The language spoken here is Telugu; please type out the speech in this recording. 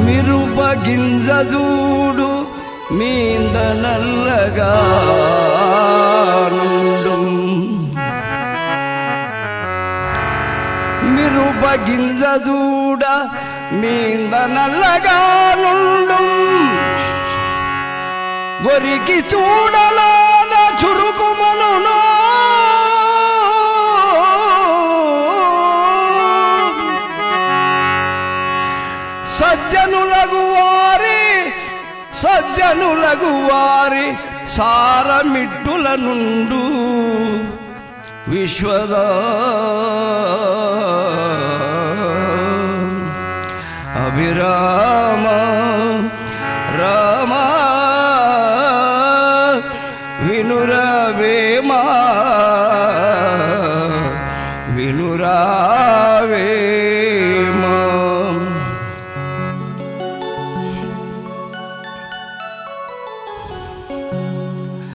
మిరుప గింజ చూడు మీంద నల్లగా నుండు మిరుప గింజ చూడ మీంద నల్లగా నుండు ఒరికి చూడలాన చురుకుమనును సజ్జనులగు వారి సజ్జనులగు వారి సారమిట్టుల నుండు విశ్వదా అభిరామ